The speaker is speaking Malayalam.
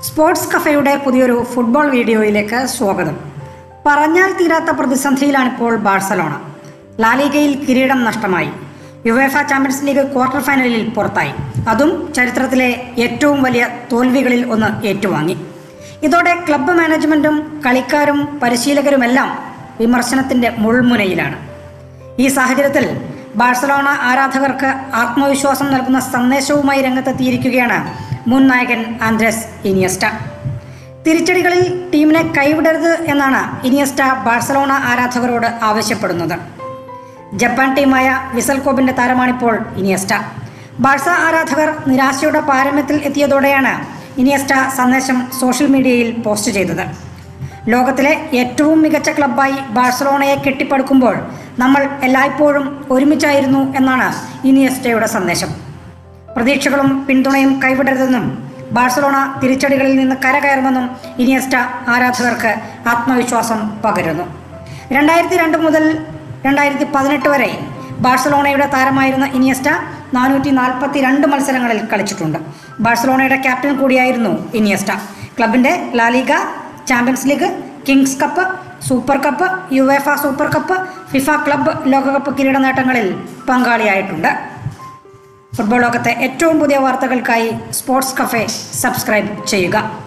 സ്പോർട്സ് കഫയുടെ പുതിയൊരു ഫുട്ബോൾ വീഡിയോയിലേക്ക് സ്വാഗതം പറഞ്ഞാൽ തീരാത്ത പ്രതിസന്ധിയിലാണിപ്പോൾ ബാഴ്സലോണ ലാലിഗയിൽ കിരീടം നഷ്ടമായി യുവേഫ ചാമ്പ്യൻസ് ലീഗ് ക്വാർട്ടർ ഫൈനലിൽ പുറത്തായി അതും ചരിത്രത്തിലെ ഏറ്റവും വലിയ തോൽവികളിൽ ഒന്ന് ഏറ്റുവാങ്ങി ഇതോടെ ക്ലബ്ബ് മാനേജ്മെന്റും കളിക്കാരും പരിശീലകരുമെല്ലാം വിമർശനത്തിന്റെ മുൾമുനയിലാണ് ഈ സാഹചര്യത്തിൽ ബാഴ്സലോണ ആരാധകർക്ക് ആത്മവിശ്വാസം നൽകുന്ന സന്ദേശവുമായി രംഗത്തെത്തിയിരിക്കുകയാണ് മുൻ നായകൻ ആൻഡ്രസ് ഇനിയസ്റ്റ തിരിച്ചടികളിൽ ടീമിനെ കൈവിടരുത് എന്നാണ് ഇനിയസ്റ്റ ബാഴ്സലോണ ആരാധകരോട് ആവശ്യപ്പെടുന്നത് ജപ്പാൻ ടീമായ വിസൽ കോബിന്റെ താരമാണിപ്പോൾ ഇനിയസ്റ്റ ബാഴ്സ ആരാധകർ നിരാശയുടെ പാരമ്യത്തിൽ എത്തിയതോടെയാണ് ഇനിയസ്റ്റ സന്ദേശം സോഷ്യൽ മീഡിയയിൽ പോസ്റ്റ് ചെയ്തത് ലോകത്തിലെ ഏറ്റവും മികച്ച ക്ലബ്ബായി ബാഴ്സലോണയെ കെട്ടിപ്പടുക്കുമ്പോൾ നമ്മൾ എല്ലായ്പ്പോഴും ഒരുമിച്ചായിരുന്നു എന്നാണ് ഇനിയസ്റ്റയുടെ സന്ദേശം പ്രതീക്ഷകളും പിന്തുണയും കൈവിടരുതെന്നും ബാഴ്സലോണ തിരിച്ചടികളിൽ നിന്ന് കരകയറുമെന്നും ഇനിയസ്റ്റ ആരാധകർക്ക് ആത്മവിശ്വാസം പകരുന്നു രണ്ടായിരത്തി രണ്ട് മുതൽ രണ്ടായിരത്തി പതിനെട്ട് വരെ ബാഴ്സലോണയുടെ താരമായിരുന്ന ഇനിയസ്റ്റ നാനൂറ്റി നാൽപ്പത്തി രണ്ട് മത്സരങ്ങളിൽ കളിച്ചിട്ടുണ്ട് ബാഴ്സലോണയുടെ ക്യാപ്റ്റൻ കൂടിയായിരുന്നു ഇനിയസ്റ്റ ക്ലബിൻ്റെ La Liga Champions League Kings Cup Super Cup UEFA Super Cup FIFA Club ലോകകപ്പ് കിരീട നേട്ടങ്ങളിൽ പങ്കാളിയായിട്ടുണ്ട് ഫുട്ബോൾ ലോകത്തെ ഏറ്റവും പുതിയ വാർത്തകൾക്കായി സ്പോർട്സ് കഫേ സബ്സ്ക്രൈബ് ചെയ്യുക